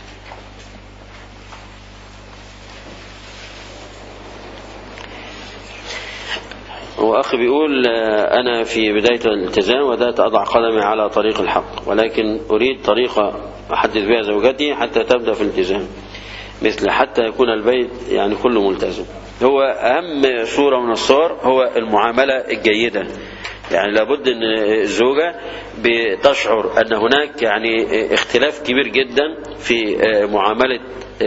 هو أخ بيقول أنا في بداية الالتزام وبدأت أضع قدمي على طريق الحق ولكن أريد طريقة أحدث بها زوجتي حتى تبدأ في الالتزام مثل حتى يكون البيت يعني كله ملتزم هو أهم صورة من الصور هو المعاملة الجيدة يعني لابد ان الزوجة بتشعر ان هناك يعني اختلاف كبير جدا في معاملة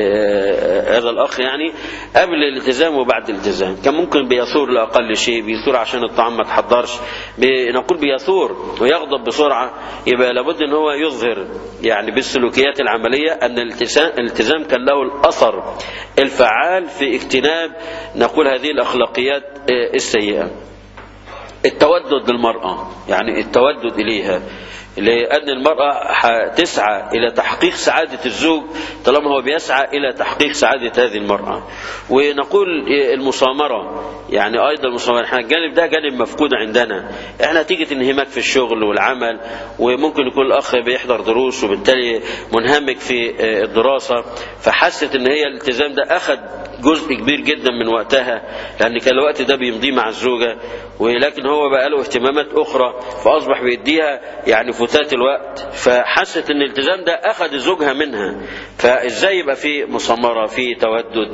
هذا الاخ يعني قبل الالتزام وبعد الالتزام كان ممكن بيثور لاقل شيء بيثور عشان الطعام ما تحضرش نقول بيثور ويغضب بسرعه يبقى لابد ان هو يظهر يعني بالسلوكيات العمليه ان الالتزام كان له الاثر الفعال في اجتناب نقول هذه الاخلاقيات السيئه التودد للمراه يعني التودد اليها لأن المرأة تسعى إلى تحقيق سعادة الزوج طالما هو بيسعى إلى تحقيق سعادة هذه المرأة ونقول المصامرة يعني أيضا المصامرة احنا الجانب ده جانب مفقود عندنا احنا تيجي انهماك في الشغل والعمل وممكن يكون الأخ بيحضر دروس وبالتالي منهمك في الدراسة فحست ان هي الالتزام ده أخذ جزء كبير جدا من وقتها لأن كان الوقت ده بيمضيه مع الزوجة ولكن هو بقى له اهتمامات أخرى فأصبح بيديها يعني فتات الوقت فحست ان الالتزام ده أخذ زوجها منها فإزاي يبقى في مصامرة في تودد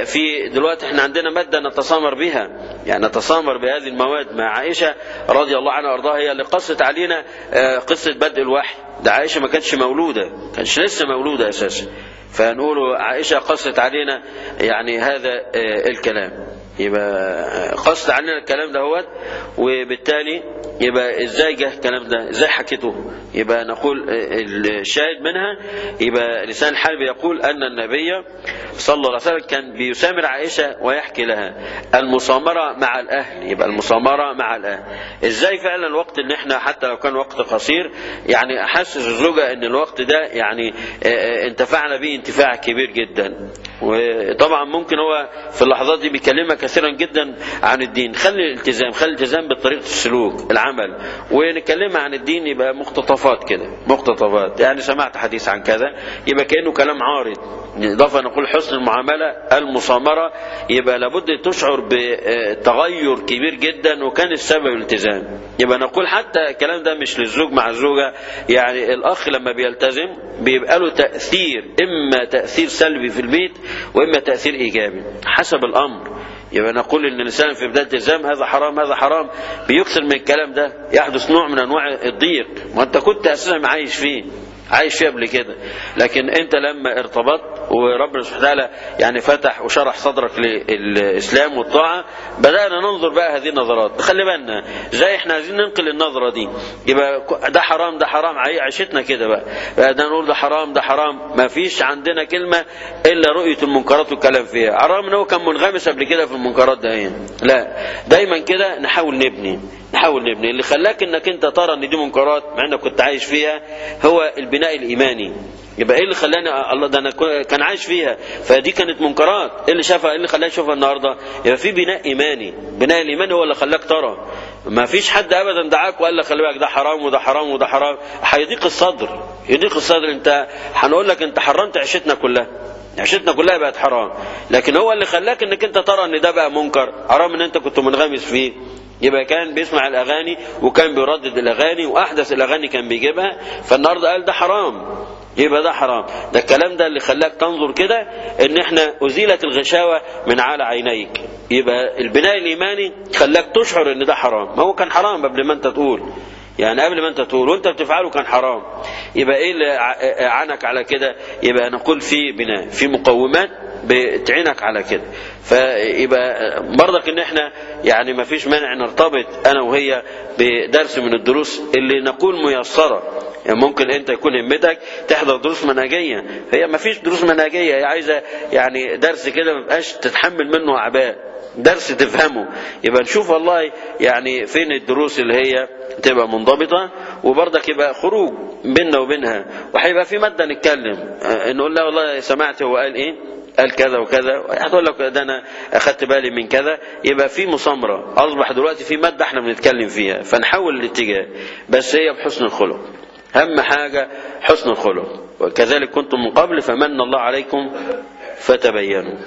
في دلوقتي احنا عندنا مادة نتسامر بها يعني نتسامر بهذه المواد مع عائشة رضي الله عنها وارضاها هي اللي قصت علينا قصة بدء الوحي ده عائشة ما كانتش مولودة كانتش لسه مولودة أساسا فنقول عائشة قصت علينا يعني هذا الكلام يبقى قصد علينا الكلام ده هو وبالتالي يبقى ازاي جه الكلام ده ازاي حكيته يبقى نقول الشاهد منها يبقى لسان الحال بيقول ان النبي صلى الله عليه وسلم كان بيسامر عائشه ويحكي لها المصامره مع الاهل يبقى المصامره مع الاهل ازاي فعلا الوقت ان احنا حتى لو كان وقت قصير يعني احسس الزوجه ان الوقت ده يعني انتفعنا به انتفاع كبير جدا وطبعا ممكن هو في اللحظات دي بيكلمها كثيرا جدا عن الدين خلي الالتزام خلي الالتزام بطريقه السلوك العمل ونكلمها عن الدين يبقى مقتطفات كده مقتطفات يعني سمعت حديث عن كذا يبقى كانه كلام عارض اضافه نقول حسن المعامله المصامره يبقى لابد تشعر بتغير كبير جدا وكان السبب الالتزام يبقى نقول حتى الكلام ده مش للزوج مع الزوجه يعني الاخ لما بيلتزم بيبقى له تاثير اما تاثير سلبي في البيت واما تاثير ايجابي حسب الامر يبقى نقول ان الانسان في بدايه الالتزام هذا حرام هذا حرام بيكثر من الكلام ده يحدث نوع من انواع الضيق وانت كنت اساسا عايش فيه عايش فيه قبل كده لكن انت لما ارتبطت وربنا سبحانه وتعالى يعني فتح وشرح صدرك للاسلام والطاعه بدانا ننظر بقى هذه النظرات خلي بالنا زي احنا عايزين ننقل النظره دي يبقى ده حرام ده حرام عيشتنا كده بقى بدنا نقول ده حرام ده حرام ما فيش عندنا كلمه الا رؤيه المنكرات والكلام فيها حرام ان هو كان منغمس قبل كده في المنكرات ده هنا لا دايما كده نحاول نبني نحاول نبني اللي خلاك انك انت ترى ان دي منكرات مع انك كنت عايش فيها هو البناء الايماني يبقى ايه اللي خلاني الله ده انا كان عايش فيها فدي كانت منكرات ايه اللي شافها ايه اللي خلاني اشوفها النهارده يبقى في بناء ايماني بناء الايمان هو اللي خلاك ترى ما فيش حد ابدا دعاك وقال لك خلي بالك ده حرام وده حرام وده حرام هيضيق الصدر يضيق الصدر انت هنقول لك انت حرمت عيشتنا كلها عيشتنا كلها بقت حرام لكن هو اللي خلاك انك انت ترى ان ده بقى منكر حرام ان انت كنت منغمس فيه يبقى كان بيسمع الاغاني وكان بيردد الاغاني واحدث الاغاني كان بيجيبها فالنهارده قال ده حرام يبقى ده حرام ده الكلام ده اللي خلاك تنظر كده ان احنا ازيلت الغشاوه من على عينيك يبقى البناء الايماني خلاك تشعر ان ده حرام ما هو كان حرام قبل ما انت تقول يعني قبل ما انت تقول وانت بتفعله كان حرام يبقى ايه اللي عنك على كده يبقى نقول في بناء في مقومات بتعينك على كده فيبقى برضك ان احنا يعني ما فيش مانع نرتبط انا وهي بدرس من الدروس اللي نقول ميسره يعني ممكن انت يكون همتك تحضر دروس منهجيه هي ما فيش دروس منهجيه هي عايزه يعني درس كده ما بقاش تتحمل منه اعباء درس تفهمه يبقى نشوف والله يعني فين الدروس اللي هي تبقى منضبطة وبرضك يبقى خروج بيننا وبينها وهيبقى في مادة نتكلم نقول لها والله سمعت هو قال ايه قال كذا وكذا هتقول لك ده انا اخدت بالي من كذا يبقى في مسامره اصبح دلوقتي في ماده احنا بنتكلم فيها فنحول الاتجاه بس هي بحسن الخلق اهم حاجه حسن الخلق وكذلك كنتم من قبل فمن الله عليكم فتبينوا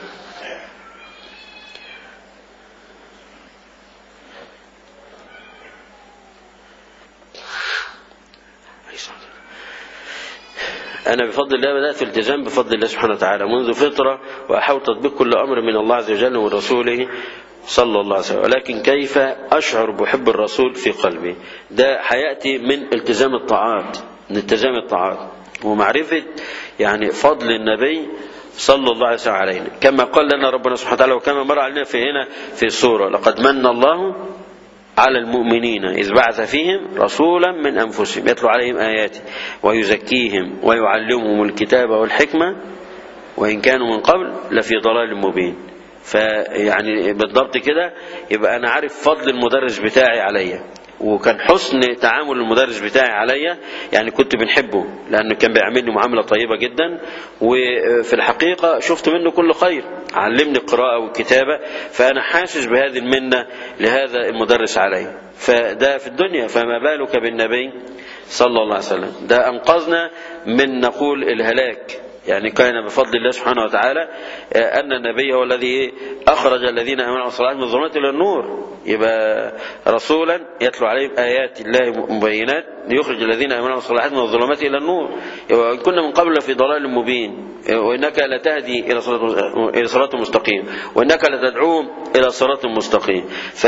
أنا بفضل الله بدأت التزام بفضل الله سبحانه وتعالى منذ فترة وأحاول تطبيق كل أمر من الله عز وجل ورسوله صلى الله عليه وسلم ولكن كيف أشعر بحب الرسول في قلبي ده حياتي من التزام الطاعات من التزام الطاعات ومعرفة يعني فضل النبي صلى الله عليه وسلم علينا كما قال لنا ربنا سبحانه وتعالى وكما مر علينا في هنا في السورة لقد من الله على المؤمنين إذ بعث فيهم رسولا من أنفسهم يتلو عليهم آياته ويزكيهم ويعلمهم الكتاب والحكمة وإن كانوا من قبل لفي ضلال مبين فيعني بالضبط كده يبقى أنا عارف فضل المدرس بتاعي عليا وكان حسن تعامل المدرس بتاعي عليا يعني كنت بنحبه لانه كان بيعاملني معامله طيبه جدا وفي الحقيقه شفت منه كل خير علمني القراءه والكتابه فانا حاسس بهذه المنه لهذا المدرس علي فده في الدنيا فما بالك بالنبي صلى الله عليه وسلم ده انقذنا من نقول الهلاك يعني كان بفضل الله سبحانه وتعالى أن النبي هو الذي أخرج الذين آمنوا وصلاة من الظلمات إلى النور يبقى رسولا يتلو عليهم آيات الله مبينات ليخرج الذين آمنوا وصلاة من الظلمات إلى النور يبقى كنا من قبل في ضلال مبين وإنك لتهدي إلى صراط إلى صراط مستقيم وإنك لتدعوهم إلى صراط مستقيم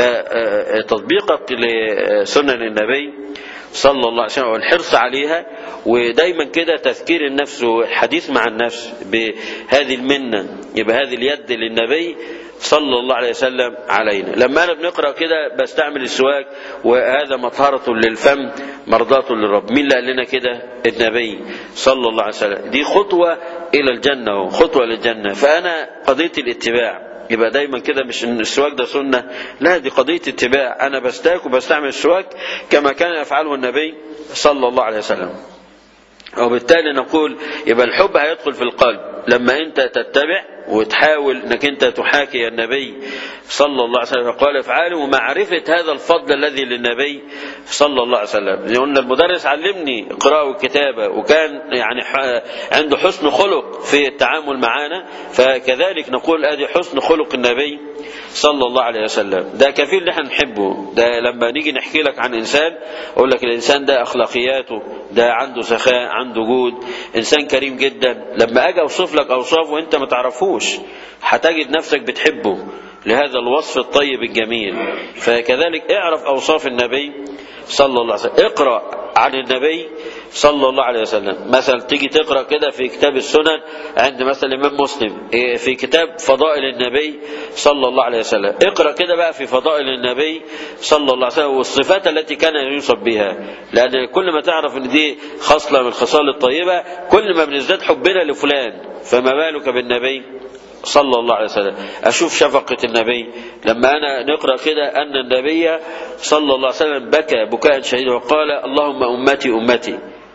فتطبيقك لسنن النبي صلى الله عليه وسلم والحرص عليها ودايما كده تذكير النفس والحديث مع النفس بهذه المنة يبقى هذه اليد للنبي صلى الله عليه وسلم علينا لما أنا بنقرأ كده بستعمل السواك وهذا مطهرة للفم مرضاة للرب مين اللي قال لنا كده النبي صلى الله عليه وسلم دي خطوة إلى الجنة خطوة للجنة فأنا قضية الاتباع يبقى دايما كده مش ان السواك ده سنه لا دي قضيه اتباع انا بستاك وبستعمل السواك كما كان يفعله النبي صلى الله عليه وسلم وبالتالي نقول يبقى الحب هيدخل في القلب لما انت تتبع وتحاول انك انت تحاكي النبي صلى الله عليه وسلم قال افعاله ومعرفة هذا الفضل الذي للنبي صلى الله عليه وسلم لأن المدرس علمني القراءة والكتابة وكان يعني عنده حسن خلق في التعامل معنا فكذلك نقول ادي حسن خلق النبي صلى الله عليه وسلم ده كفيل اللي احنا نحبه ده لما نيجي نحكي لك عن انسان اقول لك الانسان ده اخلاقياته ده عنده سخاء عنده جود انسان كريم جدا لما اجي اوصف لك اوصافه وانت ما تعرفوش هتجد نفسك بتحبه لهذا الوصف الطيب الجميل فكذلك اعرف اوصاف النبي صلى الله عليه وسلم اقرا عن النبي صلى الله عليه وسلم مثلا تيجي تقرا كده في كتاب السنن عند مثلا الامام مسلم في كتاب فضائل النبي صلى الله عليه وسلم اقرا كده بقى في فضائل النبي صلى الله عليه وسلم والصفات التي كان يوصف بها لان كل ما تعرف ان دي خصله من الخصال الطيبه كل ما بنزداد حبنا لفلان فما بالك بالنبي صلى الله عليه وسلم أشوف شفقة النبي لما أنا نقرأ كده أن النبي صلى الله عليه وسلم بكى بكاء شديدا وقال اللهم أمتي أمتي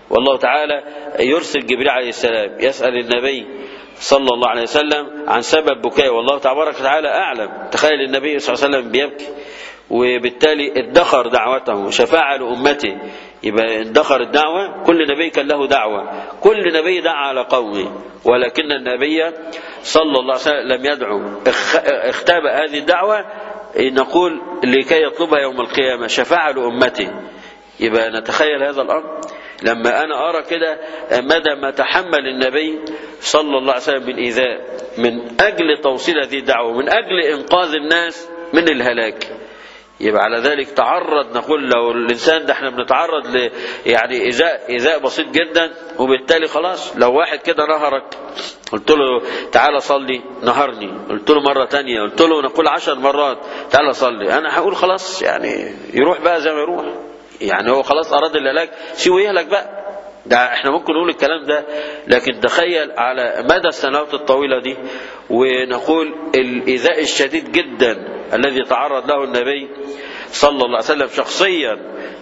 والله تعالى يرسل جبريل عليه السلام يسأل النبي صلى الله عليه وسلم عن سبب بكائه والله تبارك وتعالى أعلم تخيل النبي صلى الله عليه وسلم بيبكي وبالتالي ادخر دعوته شفاعة لأمته يبقى ادخر الدعوة كل نبي كان له دعوة كل نبي دعا على قومه ولكن النبي صلى الله عليه وسلم لم يدعو اختبأ هذه الدعوة نقول لكي يطلبها يوم القيامة شفاعة لأمته يبقى نتخيل هذا الأمر لما أنا أرى كده مدى ما تحمل النبي صلى الله عليه وسلم من إيذاء من أجل توصيل هذه الدعوة من أجل إنقاذ الناس من الهلاك يبقى على ذلك تعرض نقول لو الانسان ده احنا بنتعرض ل يعني ايذاء ايذاء بسيط جدا وبالتالي خلاص لو واحد كده نهرك قلت له تعالى صلي نهرني قلت له مره تانية قلت له نقول عشر مرات تعالى صلي انا هقول خلاص يعني يروح بقى زي ما يروح يعني هو خلاص اراد الهلاك سيبه يهلك بقى ده احنا ممكن نقول الكلام ده لكن تخيل على مدى السنوات الطويله دي ونقول الايذاء الشديد جدا الذي تعرض له النبي صلى الله عليه وسلم شخصيا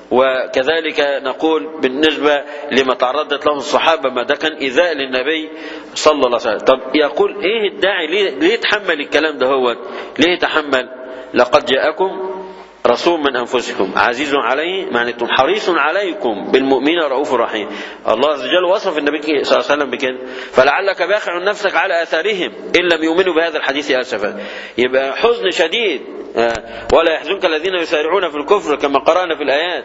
وكذلك نقول بالنسبة لما تعرضت له الصحابة ما ده كان إيذاء للنبي صلى الله عليه وسلم طب يقول إيه الداعي ليه, ليه يتحمل الكلام ده هو ليه يتحمل لقد جاءكم رسول من أنفسكم عزيز عليه معناتم حريص عليكم بالمؤمنين رؤوف رحيم الله عز وجل وصف النبي صلى الله عليه وسلم بكده فلعلك باخع نفسك على آثارهم إن لم يؤمنوا بهذا الحديث أسفا يبقى حزن شديد ولا يحزنك الذين يسارعون في الكفر كما قرأنا في الآيات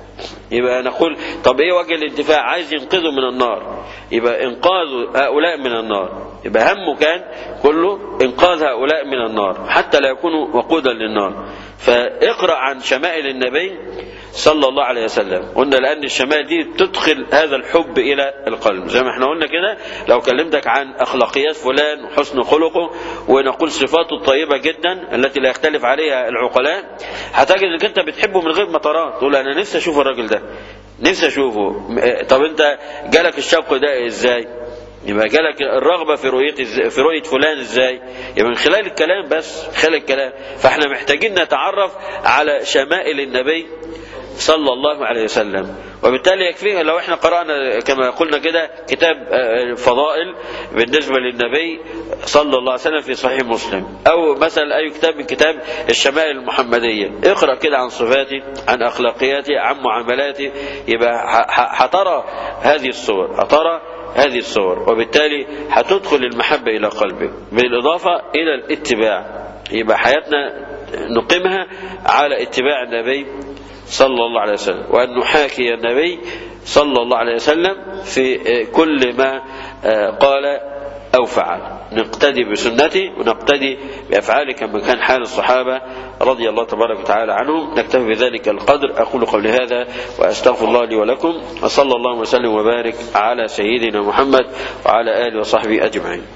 يبقى نقول طب ايه وجه الانتفاع عايز ينقذه من النار يبقى انقاذ هؤلاء من النار يبقى همه كان كله انقاذ هؤلاء من النار حتى لا يكونوا وقودا للنار فاقرا عن شمائل النبي صلى الله عليه وسلم قلنا لان الشمائل دي تدخل هذا الحب الى القلب زي ما احنا قلنا كده لو كلمتك عن اخلاقيات فلان وحسن خلقه ونقول صفاته الطيبه جدا التي لا يختلف عليها العقلاء هتجد انك انت بتحبه من غير ما تراه تقول انا نفسي اشوف الراجل ده نفسي اشوفه طب انت جالك الشوق ده ازاي يبقى جالك الرغبه في رؤيه في رؤيه فلان ازاي؟ يبقى من خلال الكلام بس خلال الكلام فاحنا محتاجين نتعرف على شمائل النبي صلى الله عليه وسلم وبالتالي يكفيها لو احنا قرأنا كما قلنا كده كتاب فضائل بالنسبة للنبي صلى الله عليه وسلم في صحيح مسلم او مثلا اي كتاب من كتاب الشمائل المحمدية اقرأ كده عن صفاته عن اخلاقياته عن معاملاته يبقى هترى هذه الصور هترى هذه الصور وبالتالي هتدخل المحبة إلى قلبك بالإضافة إلى الاتباع يبقى حياتنا نقيمها على اتباع النبي صلى الله عليه وسلم وأن نحاكي النبي صلى الله عليه وسلم في كل ما قال أو فعل نقتدي بسنته ونقتدي بأفعاله كما كان حال الصحابة رضي الله تبارك وتعالى عنهم نكتفي بذلك القدر أقول قولي هذا وأستغفر الله لي ولكم وصلى الله وسلم وبارك على سيدنا محمد وعلى آله وصحبه أجمعين